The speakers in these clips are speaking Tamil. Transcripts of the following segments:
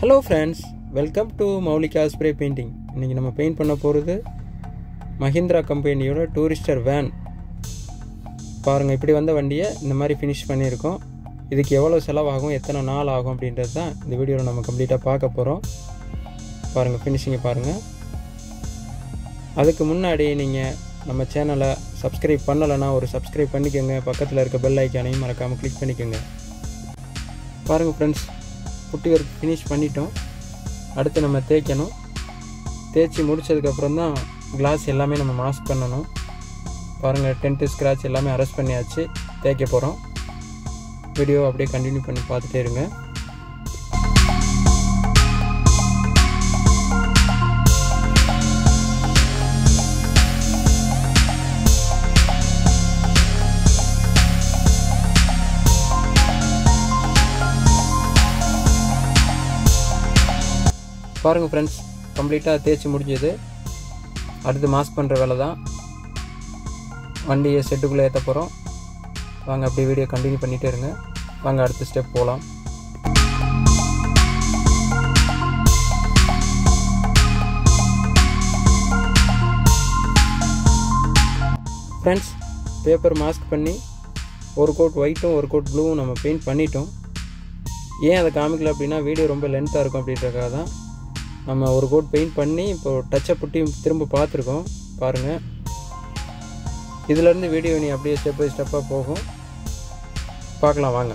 hello friends welcome to Moulika spray painting இன்றைக்கி நம்ம பெயிண்ட் பண்ண போகிறது மஹிந்திரா கம்பெனியோட டூரிஸ்டர் வேன் பாருங்கள் இப்படி வந்த வண்டியை இந்த மாதிரி ஃபினிஷ் பண்ணியிருக்கோம் இதுக்கு எவ்வளோ செலவாகும் எத்தனை நாள் ஆகும் அப்படின்றது தான் இந்த வீடியோவில் நம்ம கம்ப்ளீட்டாக பார்க்க போகிறோம் பாருங்கள் ஃபினிஷிங்கை பாருங்கள் அதுக்கு முன்னாடி நீங்கள் நம்ம சேனலை சப்ஸ்கிரைப் பண்ணலைன்னா ஒரு சப்ஸ்கிரைப் பண்ணிக்கோங்க பக்கத்தில் இருக்க பெல் ஐக்கானையும் மறக்காமல் கிளிக் பண்ணிக்கோங்க பாருங்கள் ஃப்ரெண்ட்ஸ் புட்டி ஒர்க் ஃபினிஷ் பண்ணிட்டோம் அடுத்து நம்ம தேய்க்கணும் தேய்ச்சி முடிச்சதுக்கப்புறம் தான் கிளாஸ் எல்லாமே நம்ம மாஸ்க் பண்ணணும் பாருங்கள் டென்ட்டு ஸ்க்ராட்ச் எல்லாமே அரெஸ்ட் பண்ணியாச்சு தேய்க்க போகிறோம் வீடியோ அப்படியே கண்டினியூ பண்ணி பார்த்துட்டே இருங்க பாருங்கள் ஃப்ரெண்ட்ஸ் கம்ப்ளீட்டாக தேய்ச்சி முடிஞ்சது அடுத்து மாஸ்க் பண்ணுற வேலை தான் வண்டியை செட்டுக்குள்ளே ஏற்ற போகிறோம் வாங்க அப்படியே வீடியோ கண்டினியூ பண்ணிகிட்டே இருங்க வாங்க அடுத்த ஸ்டெப் போகலாம் ஃப்ரெண்ட்ஸ் பேப்பர் மாஸ்க் பண்ணி ஒரு கோட் ஒயிட்டும் ஒரு கோட் ப்ளூவும் நம்ம பெயிண்ட் பண்ணிட்டோம் ஏன் அதை காமிக்கல அப்படின்னா வீடியோ ரொம்ப லென்த்தாக இருக்கும் அப்படின்றக்காக தான் நம்ம ஒரு கோட் பெயிண்ட் பண்ணி இப்போ டச்சை புட்டி திரும்ப பார்த்துருக்கோம் பாருங்கள் இதிலேருந்து வீடியோ நீ அப்படியே ஸ்டெப் பை ஸ்டெப்பாக போகும் பார்க்கலாம் வாங்க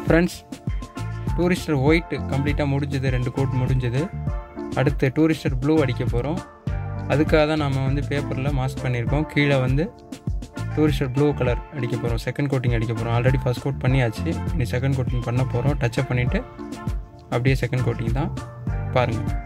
ஃப்ரெண்ட்ஸ் டூரிஸ்டர் ஒயிட் கம்ப்ளீட்டாக முடிஞ்சது ரெண்டு கோட் முடிஞ்சது அடுத்து டூரிஸ்டர் ப்ளூ அடிக்க போகிறோம் அதுக்காக தான் நம்ம வந்து பேப்பரில் மாஸ்க் பண்ணியிருக்கோம் கீழே வந்து டூரிஸ்டர் ப்ளூ கலர் அடிக்க போகிறோம் செகண்ட் கோட்டிங் அடிக்க போகிறோம் ஆல்ரெடி ஃபஸ்ட் கோட் பண்ணியாச்சு இனி செகண்ட் கோட்டிங் பண்ண போகிறோம் டச்சப் பண்ணிவிட்டு அப்படியே செகண்ட் கோட்டிங் தான் பாருங்கள்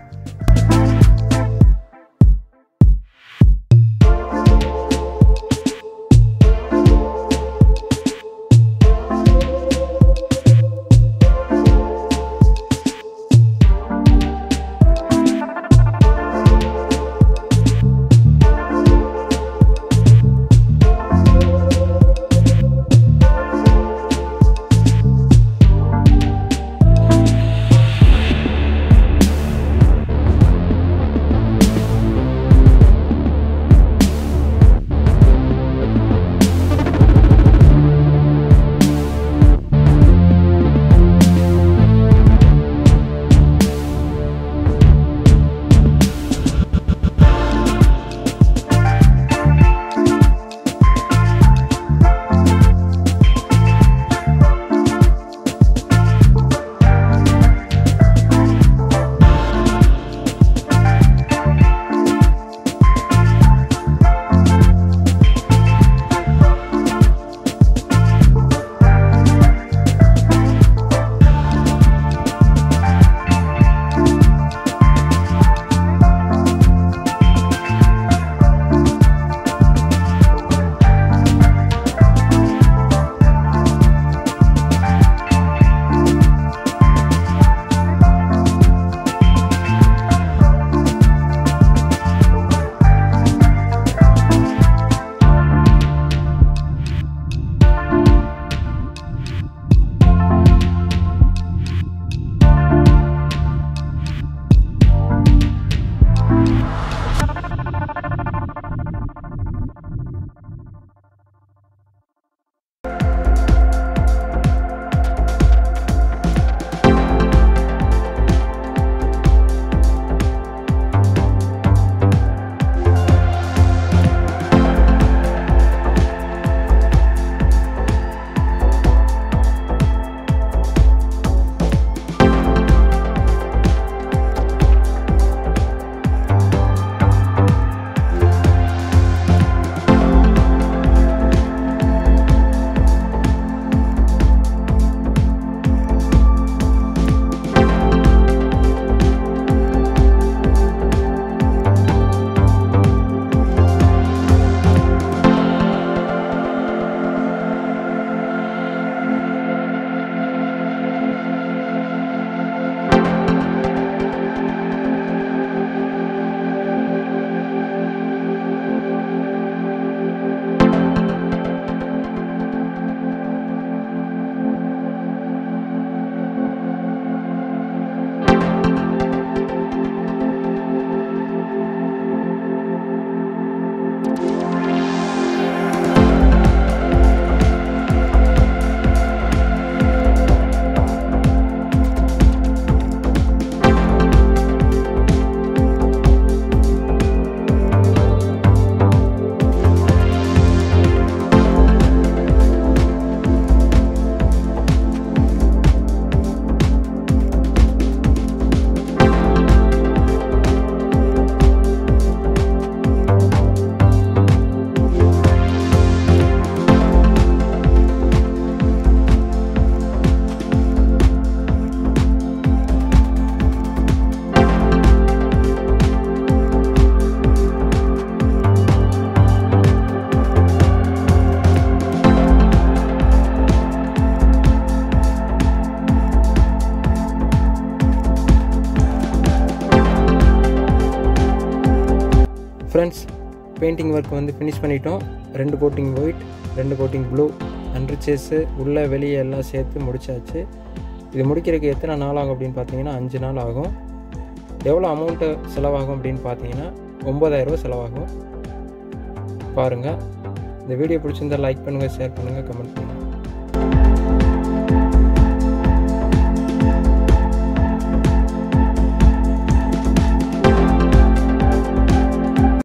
ஃப்ரெண்ட்ஸ் பெயிண்டிங் ஒர்க் வந்து ஃபினிஷ் பண்ணிட்டோம் ரெண்டு கோட்டிங் ஒயிட் ரெண்டு கோட்டிங் ப்ளூ அண்ட் ரிச்சஸ்ஸு உள்ளே வெளியே எல்லாம் சேர்த்து முடிச்சாச்சு இது முடிக்கிறதுக்கு எத்தனை நாள் ஆகும் அப்படின்னு பார்த்தீங்கன்னா அஞ்சு நாள் ஆகும் எவ்வளோ அமௌண்ட்டு செலவாகும் அப்படின்னு பார்த்தீங்கன்னா ஒம்பதாயிரரூபா செலவாகும் பாருங்கள் இந்த வீடியோ பிடிச்சிருந்தா லைக் பண்ணுங்கள் ஷேர் பண்ணுங்கள் கமெண்ட் பண்ணுங்கள்